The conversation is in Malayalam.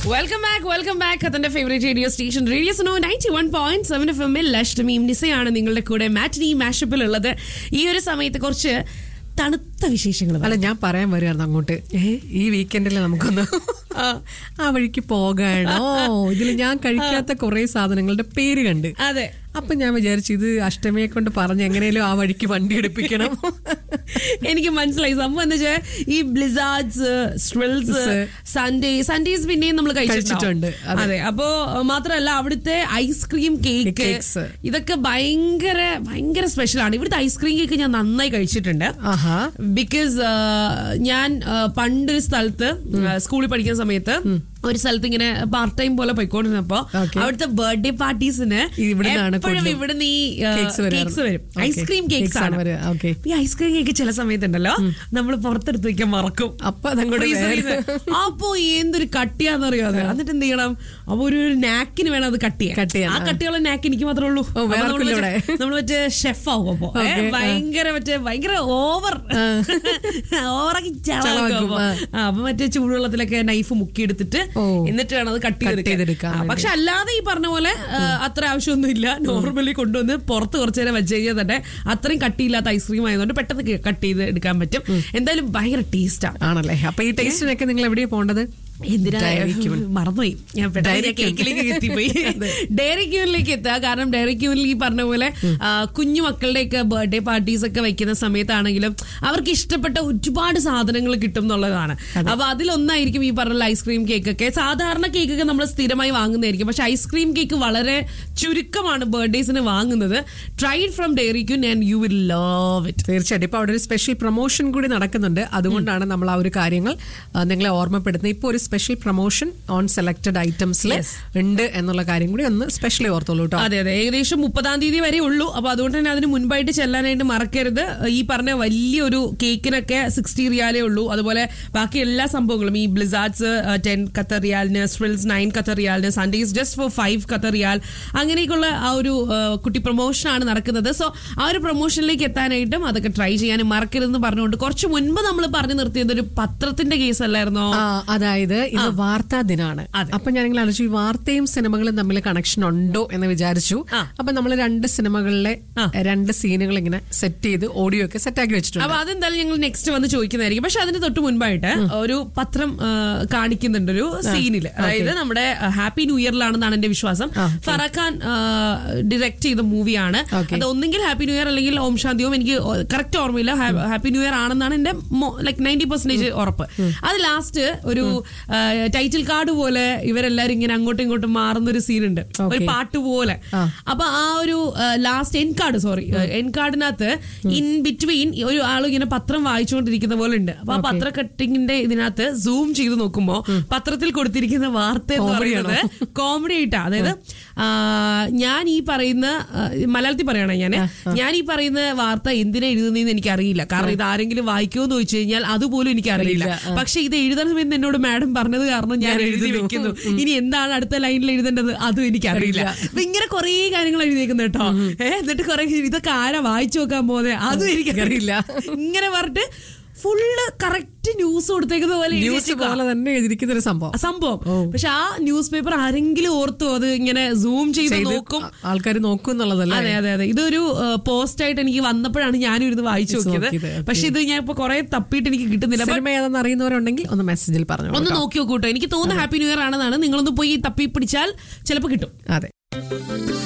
വെൽക്കം ബാക്ക് വെൽക്കം ബാക്ക് അതിന്റെ favourite radio station radio Suno ninety one point seven F എമ്മിൽ ലക്ഷ്മിയും നിസയാണ് നിങ്ങളുടെ കൂടെ മാറ്റിനി മാഷപ്പിൽ ഉള്ളത് ഈ ഒരു സമയത്ത് കുറച്ച് തണുത്ത വിശേഷങ്ങൾ അല്ല ഞാൻ പറയാൻ വരികയായിരുന്നു അങ്ങോട്ട് ഈ വീക്കെൻഡിൽ നമുക്കൊന്ന് ആ വഴിക്ക് പോകണോ ഇതിൽ ഞാൻ കഴിക്കാത്ത കുറെ സാധനങ്ങളുടെ പേര് കണ്ട് അതെ അപ്പൊ ഞാൻ വിചാരിച്ചു ഇത് അഷ്ടമിയെ കൊണ്ട് പറഞ്ഞ് എങ്ങനെയും ആ വഴിക്ക് വണ്ടി എടുപ്പിക്കണം എനിക്ക് മനസ്സിലായി സംഭവം എന്താ വെച്ചാൽ ഈ ബ്ലിസാർഡ്സ് സ്ട്രിൽസ് സൺഡേ സൺഡേസ് പിന്നെയും നമ്മൾ കഴിച്ചിട്ടുണ്ട്. അതെ. അതെ അപ്പോ മാത്രമല്ല അവിടുത്തെ ഐസ്ക്രീം കേക്ക് Cakes. ഇതൊക്കെ ഭയങ്കര ഭയങ്കര സ്പെഷ്യൽ ആണ് ഇവിടുത്തെ ഐസ്ക്രീം കേക്ക് ഞാൻ നന്നായി കഴിച്ചിട്ടുണ്ട് ആഹാ ബിക്കോസ് ഞാൻ ആ, പണ്ടൊരു സ്ഥലത്ത് ആ, സ്കൂളിൽ പഠിക്കുന്ന സമയത്ത് ഒരു സ്ഥലത്ത് ഇങ്ങനെ പാർട്ട് ടൈം പോലെ പോയിക്കൊണ്ടിരുന്നപ്പോ Okay. അവിടുത്തെ ബർത്ത്ഡേ പാർട്ടീസിന് ഇവിടുന്നാണ് എപ്പോഴും കൂടുതലും ഇവിടുന്ന് ഈ Cakes വരാറ്. കേക്ക്സ് വരും Okay. ഐസ്ക്രീം Cakes കേക്ക്സ് ആണ് ആണ് വരിക. Okay. ഈ ഐസ്ക്രീം കേക്ക് ചില സമയത്തുണ്ടല്ലോ നമ്മൾ പുറത്തെടുത്ത് വെക്കാൻ മറക്കും അപ്പൊ അതങ്ങോട്ട് Freezer വേറെ. ചെയ്ത്. അപ്പൊ എന്തൊരു കട്ടിയാന്നറിയോ അത് എന്നിട്ട് എന്ത് ചെയ്യണം അപ്പൊ ഒരു നാക്കിന് വേണം അത് കട്ട് Cut ചെയ്യാൻ, ആ ആ. കട്ടിയുള്ള നാക്ക് എനിക്ക് മാത്രമേ ഉള്ളൂ ഓ, വേറെ ആർക്കും ഇല്ല നമ്മൾ മറ്റേ ഷെഫ് ആവും അപ്പൊ ഏ, Okay, ആ. ഭയങ്കര മറ്റേ ഭയങ്കര ഓവർ ഓവറാക്കി ചളവാക്കും, ആ. അപ്പൊ മറ്റേ ചൂടുവെള്ളത്തിലൊക്കെ നൈഫ് മുക്കിയെടുത്തിട്ട് ഓ. എന്നിട്ട് വേണം അത് കട്ട് Cut ചെയ്തെടുക്കാൻ ചെയ്തെടുക്കാൻ ആ, വേണ്ടി. പക്ഷെ അല്ലാതെ ഈ പറഞ്ഞ പോലെ ആ, അത്ര ആവശ്യമൊന്നുമില്ല നോർമലി കൊണ്ടുവന്ന് പുറത്ത് കുറച്ചു നേരം വെച്ച് കഴിഞ്ഞാൽ തന്നെ അത്രയും കട്ടിയില്ലാത്ത ഐസ്ക്രീം ആയതുകൊണ്ട് പെട്ടെന്ന് കട്ട് ചെയ്ത് എടുക്കാൻ പറ്റും എന്തായാലും ഭയങ്കര ടേസ്റ്റാണ് ആണല്ലേ അപ്പൊ ഈ ടേസ്റ്റിനൊക്കെ നിങ്ങൾ എവിടെയാ പോണ്ടത് എന്തിനാ Dairy Queen. മറന്നുപോയി ഞാൻ പെട്ടെന്ന് Dairy ഞാൻ Queen. കേക്കിലേക്ക് എത്തിപ്പോയി ഡയറി ക്യൂനിലേക്ക് എത്തുക കാരണം ഡയറി ക്യൂനിൽ ഈ പറഞ്ഞ പോലെ ആ, കുഞ്ഞു മക്കളുടെയൊക്കെ ബർത്ത്ഡേ പാർട്ടീസ് ഒക്കെ വെക്കുന്ന സമയത്താണെങ്കിലും അവർക്ക് ഇഷ്ടപ്പെട്ട ഒരുപാട് സാധനങ്ങൾ കിട്ടും എന്നുള്ളതാണ് അപ്പൊ അതിലൊന്നായിരിക്കും ഈ പറഞ്ഞ ഐസ്ക്രീം കേക്ക് ഒക്കെ സാധാരണ കേക്കൊക്കെ നമ്മൾ സ്ഥിരമായി വാങ്ങുന്നതായിരിക്കും പക്ഷെ ഐസ്ക്രീം കേക്ക് വളരെ ചുരുക്കമാണ് ബർത്ത്ഡേസിന് വാങ്ങുന്നത് tried from Dairy Queen and you will love it തീർച്ചയായിട്ടും ഇപ്പൊ അവിടെ ഒരു സ്പെഷ്യൽ പ്രൊമോഷൻ കൂടി നടക്കുന്നുണ്ട് അതുകൊണ്ടാണ് നമ്മൾ ആ ഒരു കാര്യങ്ങൾ ആ, നിങ്ങളെ ഓർമ്മപ്പെടുത്തുന്നത് ഇപ്പൊ ഒരു സ്പെഷ്യൽ പ്രൊമോഷൻ ഓൺ സെലക്ടഡ് ഐറ്റംസിൽ ഉണ്ട് എന്നുള്ള കാര്യം കൂടി ഒന്ന് സ്പെഷ്യലി ഓർത്തോളൂ കേട്ടോ അതെ അതെ ഏകദേശം മുപ്പതാം തീയതി വരെ ഉള്ളൂ അപ്പൊ അതുകൊണ്ട് തന്നെ അതിന് മുൻപായിട്ട് ചെല്ലാനായിട്ട് മറക്കരുത് ഈ പറഞ്ഞ വലിയൊരു കേക്കിനൊക്കെ സിക്സ്റ്റി റിയാലേ ഉള്ളൂ അതുപോലെ ബാക്കി എല്ലാ സംഭവങ്ങളും ഈ ബ്ലിസാർഡ്സ് ടെൻ കത്തർ റിയാലിന് സ്ട്രിൽസ് നയൻ കത്തർ റിയാലിന് sundaes just four five Qatar riyal അങ്ങനെയൊക്കെയുള്ള ആ ഒരു ആ, കുട്ടി പ്രൊമോഷൻ ആണ് നടക്കുന്നത് സോ ആ ഒരു പ്രൊമോഷനിലേക്ക് എത്താനായിട്ടും അതൊക്കെ ട്രൈ ചെയ്യാനും മറക്കരുതെന്ന് പറഞ്ഞുകൊണ്ട് കുറച്ച് മുൻപ് നമ്മൾ പറഞ്ഞു നിർത്തിയത് ഒരു പത്രത്തിന്റെ കേസ് അല്ലായിരുന്നോ ആ, അതായത് ഇത് വാർത്താ ദിനാണ് അതെ. അപ്പൊ ഞാൻ ഇങ്ങനെ ആലോചിച്ചു ഈ വാർത്തയും സിനിമകളും തമ്മിൽ കണക്ഷൻ ഉണ്ടോ എന്ന് വിചാരിച്ചു ആ. അപ്പൊ നമ്മൾ രണ്ട് സിനിമകളിലെ ആ. രണ്ട് സീനുകൾ ഇങ്ങനെ സെറ്റ് ചെയ്ത് ഓഡിയോ ഒക്കെ സെറ്റ് ആക്കി വെച്ചിട്ടുണ്ട് അപ്പൊ അതെന്തായാലും ഞങ്ങൾ നെക്സ്റ്റ് വന്ന് ചോദിക്കുന്നതായിരിക്കും പക്ഷെ അതിന് തൊട്ട് മുൻപായിട്ട് ഒരു പത്രം ആ, കാണിക്കുന്നുണ്ട് ഒരു സീനില് അതായത് നമ്മുടെ ഹാപ്പി ന്യൂ ഇയറിലാണെന്നാണ് എന്റെ വിശ്വാസം ഫറാഖ് ഖാൻ ഡിറക്ട് ചെയ്ത മൂവിയാണ് Okay. അത് ഒന്നെങ്കിൽ ഹാപ്പി ന്യൂ ഇയർ അല്ലെങ്കിൽ ഓം ശാന്തിയും എനിക്ക് കറക്റ്റ് ഓർമ്മയില്ല ഹാപ്പി ന്യൂ ഇയർ ആണെന്നാണ് എന്റെ ലൈക് നയൻറ്റി പെർസെന്റേജ് ഉറപ്പ് അത് ലാസ്റ്റ് ഒരു ടൈറ്റിൽ കാർഡ് പോലെ ഇവരെല്ലാരും ഇങ്ങനെ അങ്ങോട്ടും ഇങ്ങോട്ടും മാറുന്ന ഒരു സീൻ ഉണ്ട് ഒരു Okay. പാട്ട് പോലെ ആ. അപ്പൊ ആ ഒരു last N card sorry N കാർഡിനകത്ത് ഇൻ ബിറ്റ്വീൻ ഒരു ആൾ ഇങ്ങനെ പത്രം വായിച്ചുകൊണ്ടിരിക്കുന്ന പോലെ ഉണ്ട് അപ്പൊ ആ പത്ര കട്ടിങ്ങിന്റെ ഇതിനകത്ത് സൂം ചെയ്ത് നോക്കുമ്പോ പത്രത്തിൽ കൊടുത്തിരിക്കുന്ന വാർത്ത എന്ന് Comedy പറയുന്നത് കോമഡി ആയിട്ടാ അതായത് ആ, ഞാൻ ഈ പറയുന്ന ആ, മലയാളത്തിൽ പറയണേ ഞാൻ ഞാൻ ഈ പറയുന്ന വാർത്ത എന്തിനാ എഴുതുന്നതെന്ന് എനിക്ക് അറിയില്ല കാരണം ഇത് ആരെങ്കിലും വായിക്കുമോ എന്ന് ചോദിച്ചു കഴിഞ്ഞാൽ അതുപോലും എനിക്ക് അറിയില്ല അറിയില്ല, പക്ഷെ ഇത് എഴുതുന്ന സമയത്ത് എന്നോട് മാഡം പറഞ്ഞത് കാരണം ഞാൻ എഴുതി വെക്കുന്നു ഇനി എന്താണ് അടുത്ത ലൈനിൽ എഴുതേണ്ടത് അതും എനിക്ക് അറിയില്ല അപ്പൊ ഇങ്ങനെ കുറേ കാര്യങ്ങൾ എഴുതിയേക്കുന്നു കേട്ടോ ഏഹ് എന്നിട്ട് കുറെ ഇതൊക്കെ ആരാ വായിച്ചു നോക്കാൻ പോകുന്നത് അതും എനിക്ക് അറിയില്ല ഇങ്ങനെ പറഞ്ഞിട്ട് ഫുള്ള് കറക്റ്റ് ന്യൂസ് കൊടുത്തേക്കുന്ന പോലെ എഴുതി ന്യൂസ് വെച്ചേക്കുവാ. പോലെ തന്നെ എഴുതിയിരിക്കുന്ന ഒരു സംഭവം സംഭവം പക്ഷെ ആ ന്യൂസ് പേപ്പർ ആരെങ്കിലും ഓർത്തു അത് ഇങ്ങനെ സൂം ചെയ്ത് നോക്കും ആൾക്കാർ നോക്കും എന്നുള്ളതല്ലേ അതെ അതെ അതെ ഇതൊരു പോസ്റ്റ് ആയിട്ട് എനിക്ക് വന്നപ്പോഴാണ് ഞാനും ഇരുന്ന് വായിച്ചു നോക്കിയത് നോക്കിയത്, okay. പക്ഷെ ഇത് ഞാൻ ഇപ്പൊ കുറെ തപ്പിയിട്ട് എനിക്ക് കിട്ടുന്നില്ല But സിനിമ ഏതെന്ന് അറിയുന്നവരുണ്ടെങ്കിൽ ഒന്ന് മെസ്സേജിൽ പറഞ്ഞു ഒന്ന് നോക്കി നോക്കൂട്ടോ എനിക്ക് തോന്നുന്നു ഹാപ്പി ന്യൂ ഇയർ ആണെന്നാണ് നിങ്ങളൊന്ന് പോയി തപ്പി പിടിച്ചാൽ ചിലപ്പോൾ കിട്ടും അതെ